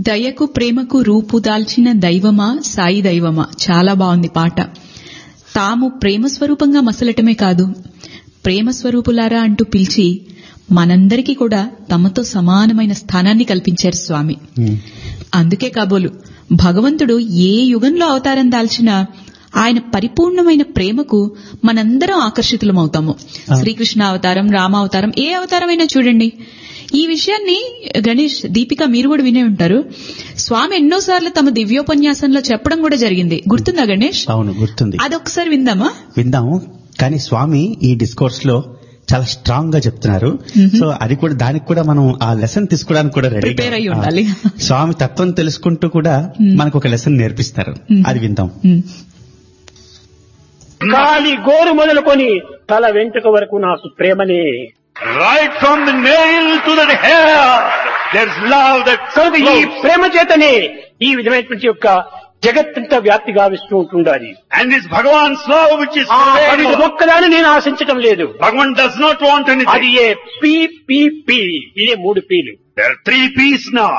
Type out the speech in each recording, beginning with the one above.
దయకు ప్రేమకు రూపు దాల్చిన దైవమా సాయి దైవమా చాలా బాగుంది పాట తాము ప్రేమ స్వరూపంగా మసలటమే కాదు ప్రేమ స్వరూపులారా అంటూ పిలిచి మనందరికీ కూడా తమతో సమానమైన స్థానాన్ని కల్పించారు స్వామి అందుకే కాబోలు భగవంతుడు ఏ యుగంలో అవతారం దాల్చినా ఆయన పరిపూర్ణమైన ప్రేమకు మనందరం ఆకర్షితులమవుతాము శ్రీకృష్ణ అవతారం రామావతారం ఏ అవతారమైనా చూడండి ఈ విషయాన్ని గణేష్ దీపిక మీరు కూడా వినే ఉంటారు స్వామి ఎన్నోసార్లు తమ దివ్యోపన్యాసంలో చెప్పడం కూడా జరిగింది గుర్తుందా గణేష్ అవును గుర్తుంది అదొకసారి విందామా విందాము కానీ స్వామి ఈ డిస్కోర్స్ లో చాలా స్ట్రాంగ్ గా చెప్తున్నారు సో అది కూడా దానికి కూడా మనం ఆ లెసన్ తీసుకోవడానికి కూడా రెడీ Prepare అయి ఉండాలి. స్వామి తత్వం తెలుసుకుంటూ కూడా మనకు ఒక లెసన్ నేర్పిస్తారు అది విందాం ఉమ్. గాలి గోరు మొదలుకొని తల వెంట్రుక వరకు నాకు ప్రేమనే Right from the nail to the hair, there's love that కనుక ఈ flows. ప్రేమ చేతనే ఈ విధమైనటువంటి యొక్క జగత్తంతా వ్యాప్తి గావిస్తూ ఉంటుండాలి And it's Bhagavan's love which is ఆ పవిత్ర forever. ఒక్కదాన్ని నేను ఆశించటం లేదు Bhagavan does not want అది anything. ఏ పి పి పి ఇదే మూడు పీలు There are three P's now.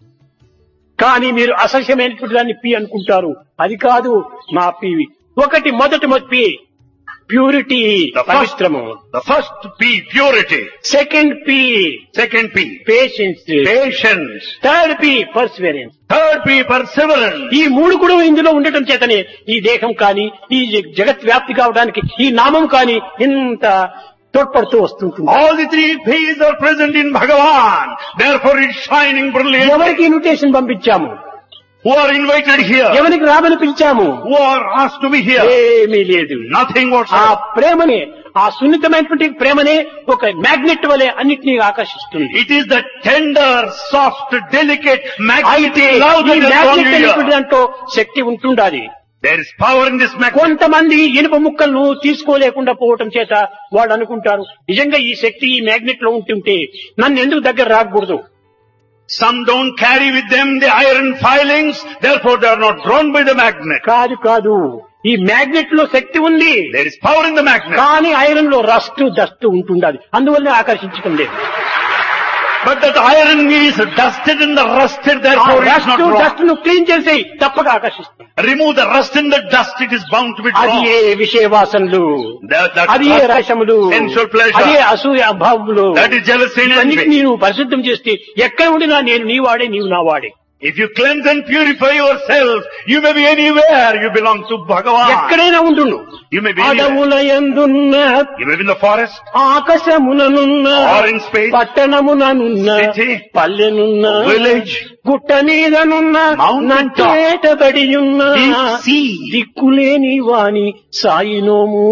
కానీ మీరు అసహ్యమైనటువంటి దాన్ని పి అనుకుంటారు అది కాదు మా పి ఒకటి మొదటి మొదటి పి ప్యూరిటీ The first, పవిత్రము the first P, purity. Second P Second P, patience patience. Third P Perseverance Third P, perseverance. ఈ మూడు కూడా ఇందులో ఉండటం చేతనే ఈ దేహం కానీ ఈ జగత్ వ్యాప్తి కావడానికి ఈ నామం కానీ ఇంత తోడ్పడుతూ వస్తుంటుంది All the three P's are present in Bhagavan. Therefore it's shining brilliant. ఎవరికి ఇన్విటేషన్ పంపించాము Who are invited here? ఎవరికి రామని పిలిచాము Who are asked to be here? ఏమీ లేదు Nothing ఆ whatsoever. ప్రేమనే ఆ సున్నితమైనటువంటి ప్రేమనే ఒక మ్యాగ్నెట్ వలె అన్నిటినీ ఆకర్షిస్తుంది It is the tender, soft, delicate, అయితే magnetic love ఈ that is drawn magnet you అనేటువంటి here. దాంట్లో శక్తి ఉంటుండాలి There is power in this magnet. కొంతమంది ఇనుప ముక్కలను తీసుకోలేకుండా పోవటం చేత వాళ్ళు అనుకుంటారు నిజంగా ఈ శక్తి ఈ మ్యాగ్నెట్ లో ఉంటుంటే నన్ను ఎందుకు దగ్గర రాకూడదు Some don't carry with them the iron filings, therefore they are not drawn by the magnet. కాదు కాదు ఈ మ్యాగ్నెట్ లో శక్తి ఉంది There is power in the magnet. కానీ ఐరన్ లో రస్ట్ డస్ట్ ఉంటుండాలి అందువల్ల ఆకర్షించడం లేదు But that iron is dusted and the rusted, therefore it is rust not drawn. Dust ను క్లీన్ చేసి తప్పక ఆకర్షిస్తుంది Remove the rust and the dust, it is bound to be అది drawn. ఏ విషయ వాసనలు That, that అది ఏ rust, రసములు sensual pleasure. అదే అసూయ అభావములు That is jealousy and ఇవన్నిటిని envy. నేను పరిశుద్ధం చేస్తే ఎక్కడ ఉండినా నేను నీ వాడే నీవు నా వాడే If you cleanse and purify yourself, you may be anywhere. You belong to Bhagavan. ఎక్కడైనా ఉండును You may be anywhere. అడవుల ఎందున్న You may be in the forest, ఆకాశముననున్న Or in space. పట్టణముననున్న City. పల్లెనున్న Village. గుట్ట మీదనున్న Mountain top. నట్టేటబడి ఉన్న Deep sea. దిక్కులేని వాణి సాయినోము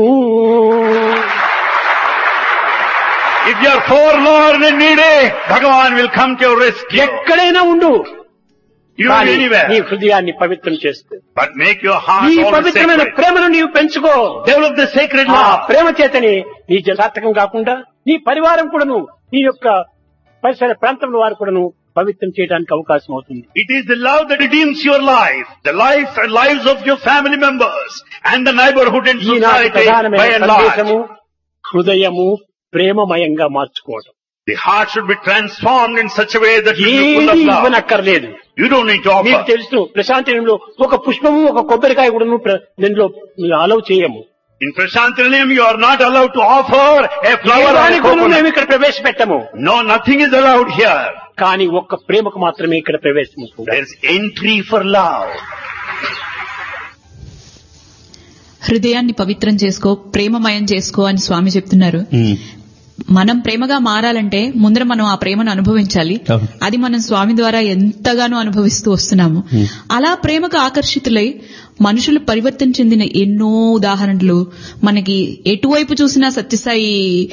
if you are forlorn and needy, Bhagavan will come to your rescue. ఎక్కడైనా ఉండు You may కానీ be anywhere. నీ హృదయాన్ని పవిత్రం చేస్తూ But make your heart ఈ always పవిత్రమైన sacred. ప్రేమను నీవు పెంచుకో Develop the sacred ఆ love. ప్రేమ చేతని నీ సార్థకం కాకుండా నీ పరివారం కూడాను నీ యొక్క పరిసర ప్రాంతంలో వారు కూడాను పవిత్రం చేయడానికి అవకాశం అవుతుంది It is the love that redeems your life, the life and lives of your family members, and the neighborhood and ఈనాటి society by ప్రధానమైన and సందేశము large. హృదయము ప్రేమమయంగా మార్చుకోవడం The heart should be transformed in such a way that you be full ఏది of love. ఇవ్వనక్కర్లేదు You don't need to మీకు offer. తెలుసు ప్రశాంతంలో ఒక పుష్పము ఒక కొబ్బరికాయ కూడా దీనిలో అలౌ చేయము In Prashantilam, you are not allowed to offer a flower or a దానికి కూడా మేము coconut. ఇక్కడ ప్రవేశపెట్టము No, nothing is allowed here. కానీ ఒక్క ప్రేమకు మాత్రమే ఇక్కడ ప్రవేశం ఉంటుంది. There's entry for love. హృదయాన్ని పవిత్రం చేసుకో ప్రేమమయం చేసుకో అని స్వామి చెప్తున్నారు ఉమ్. మనం ప్రేమగా మారాలంటే ముందర మనం ఆ ప్రేమను అనుభవించాలి అవును. అది మనం స్వామి ద్వారా ఎంతగానో అనుభవిస్తూ వస్తున్నాము అలా ప్రేమకు ఆకర్షితులై మనుషులు పరివర్తన చెందిన ఎన్నో ఉదాహరణలు మనకి ఎటువైపు చూసినా సత్యసాయి